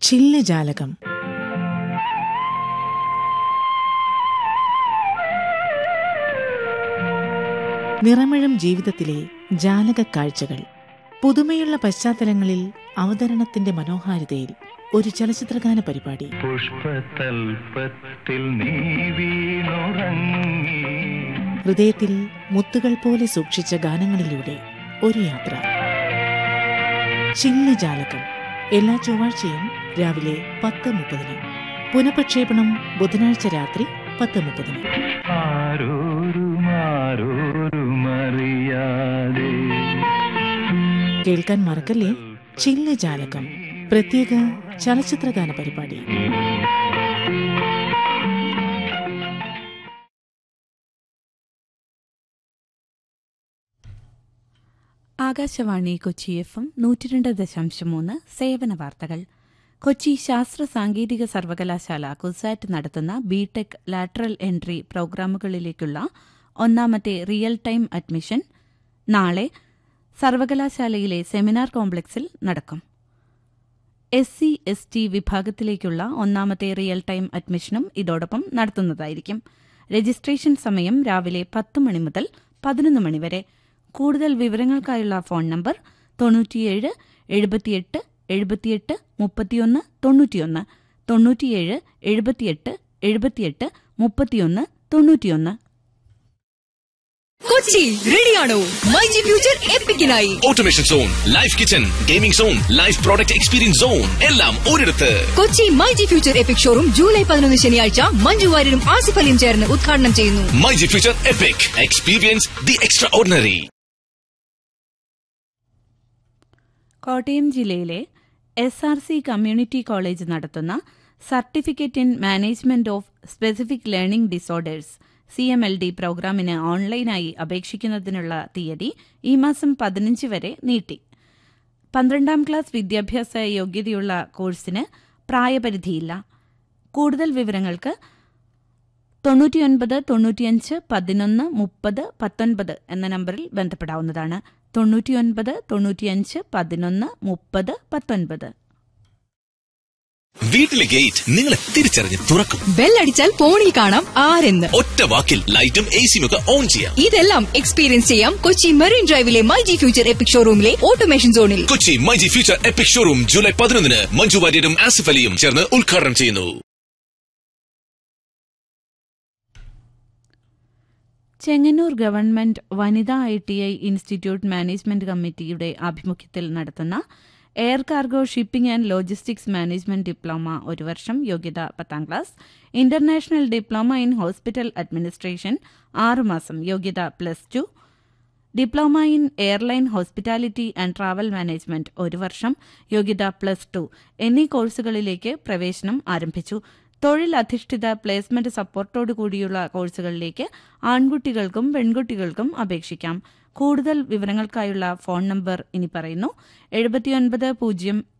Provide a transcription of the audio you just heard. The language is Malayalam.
ചില്ലജാലകം നിറമിഴും ജീവിതത്തിലെ ജാലക കാഴ്ചകൾ പുതുമയുള്ള പശ്ചാത്തലങ്ങളിൽ അവതരണത്തിന്റെ മനോഹാരിതയിൽ ഒരു ചലച്ചിത്രഗാന പരിപാടി പുഷ്പതൽപത്തിൽ നീ വീണുറങ്ങി ഹൃദയത്തിൽ മുത്തുകൾ പോലെ സൂക്ഷിച്ച ഗാനങ്ങളിലൂടെ ഒരു യാത്ര ചില്ലജാലകം എല്ലാ ചൊവ്വാഴ്ചയും രാവിലെ പത്ത് മുപ്പതിന് പുനഃപ്രക്ഷേപണം ബുധനാഴ്ച രാത്രി പത്ത് മുപ്പതിന് ആരോരും ആരോരും അറിയാതെ കേൾക്കാൻ മറക്കല്ലേ ചില്ലജാലകം പ്രത്യേക ചലച്ചിത്രഗാന പരിപാടി ആകാശവാണി കൊച്ചി എഫ് എം നൂറ്റിരണ്ട് ദശാംശം മൂന്ന് സേവന വാർത്തകൾ കൊച്ചി ശാസ്ത്ര സാങ്കേതിക സർവകലാശാല കുസാറ്റ് നടത്തുന്ന ബിടെക് ലാറ്ററൽ എൻട്രി പ്രോഗ്രാമുകളിലേക്കുള്ള ഒന്നാമത്തെ റിയൽ ടൈം അഡ്മിഷൻ നാളെ സർവകലാശാലയിലെ സെമിനാർ കോംപ്ലക്സിൽ നടക്കും എസ് സി എസ് ടി വിഭാഗത്തിലേക്കുള്ള ഒന്നാമത്തെ റിയൽ ടൈം അഡ്മിഷനും ഇതോടൊപ്പം നടത്തുന്നതായിരിക്കും രജിസ്ട്രേഷൻ സമയം രാവിലെ പത്ത് മണി മുതൽ പതിനൊന്ന് മണി വരെ കൂടുതൽ വിവരങ്ങൾക്കായുള്ള ഫോൺ നമ്പർ തൊണ്ണൂറ്റിയേഴ് എഴുപത്തിയെട്ട് എഴുപത്തിയെട്ട് മുപ്പത്തിയൊന്ന് തൊണ്ണൂറ്റിയൊന്ന് തൊണ്ണൂറ്റിയേഴ് എഴുപത്തിയെട്ട് എഴുപത്തിയെട്ട് മുപ്പത്തിയൊന്ന് തൊണ്ണൂറ്റിയൊന്ന് കൊച്ചി റെഡിയാണോ മൈജി ഫ്യൂച്ചർ എപ്പിക്കിനായി automation zone life kitchen gaming zone life product experience zone എല്ലാം ഒരിടത്ത് Kochi myG future epic showroom July പതിനൊന്ന് ശനിയാഴ്ച മഞ്ജു വാര്യരും ആസിഫ് അലിയും ചേർന്ന് ഉദ്ഘാടനം ചെയ്യുന്നു myG future epic experience the extraordinary Kottayam ജില്ലയിലെ S R C community college നടത്തുന്ന certificate in management of specific learning disorders C M L D പ്രോഗ്രാമിന് ഓൺലൈനായി അപേക്ഷിക്കുന്നതിനുള്ള തീയതി ഈ മാസം പതിനഞ്ച് വരെ നീട്ടി പന്ത്രണ്ടാം ക്ലാസ് വിദ്യാഭ്യാസ യോഗ്യതയുള്ള കോഴ്സിന് പ്രായപരിധിയില്ല കൂടുതൽ വിവരങ്ങൾക്ക് തൊണ്ണൂറ്റിയൊൻപത് തൊണ്ണൂറ്റിയഞ്ച് പതിനൊന്ന് മുപ്പത് പത്തൊൻപത് എന്ന നമ്പറിൽ ബന്ധപ്പെടാവുന്നതാണ് തൊണ്ണൂറ്റിയൊൻപത് തൊണ്ണൂറ്റിയഞ്ച് പതിനൊന്ന് മുപ്പത് പത്തൊൻപത് വീട്ടിലെ ഗേറ്റ് നിങ്ങളെ തിരിച്ചറിഞ്ഞ് തുറക്കും ബെല്ലടിച്ചാൽ ഫോണിൽ കാണാം ആരെന്ന് ഒറ്റ വാക്കിൽ ലൈറ്റും എ സിയും ഒക്കെ ഓൺ ചെയ്യാം ഇതെല്ലാം എക്സ്പീരിയൻസ് ചെയ്യാം കൊച്ചി മെറീൻ ഡ്രൈവിലെ മൈജി ഫ്യൂച്ചർ എപ്പിക് ഷോറൂമിലെ ഓട്ടോമേഷൻ സോണിൽ Kochi myG future epic showroom July പതിനൊന്നിന് മഞ്ജു വാര്യരും ആസിഫ് അലിയും ചേർന്ന് ഉദ്ഘാടനം ചെയ്യുന്നു ചെങ്ങന്നൂർ ഗവൺമെന്റ് വനിതാ I T I institute management കമ്മിറ്റിയുടെ ആഭിമുഖ്യത്തിൽ നടത്തുന്ന air cargo shipping and logistics management diploma ഒരു വർഷം യോഗ്യത പത്താം class international diploma in hospital administration ആറുമാസം യോഗ്യത plus two diploma in airline hospitality and travel management ഒരു വർഷം യോഗ്യത പ്ലസ് ടു എന്നീ കോഴ്സുകളിലേക്ക് പ്രവേശനം ആരംഭിച്ചു തൊഴിൽ അധിഷ്ഠിത പ്ലേസ്മെന്റ് സപ്പോർട്ടോടുകൂടിയുള്ള കോഴ്സുകളിലേക്ക് ആൺകുട്ടികൾക്കും പെൺകുട്ടികൾക്കും അപേക്ഷിക്കാം കൂടുതൽ വിവരങ്ങൾക്കായുള്ള ഫോൺ നമ്പർ ഇനി പറയുന്നു എഴുപത്തിയൊൻപത് പൂജ്യം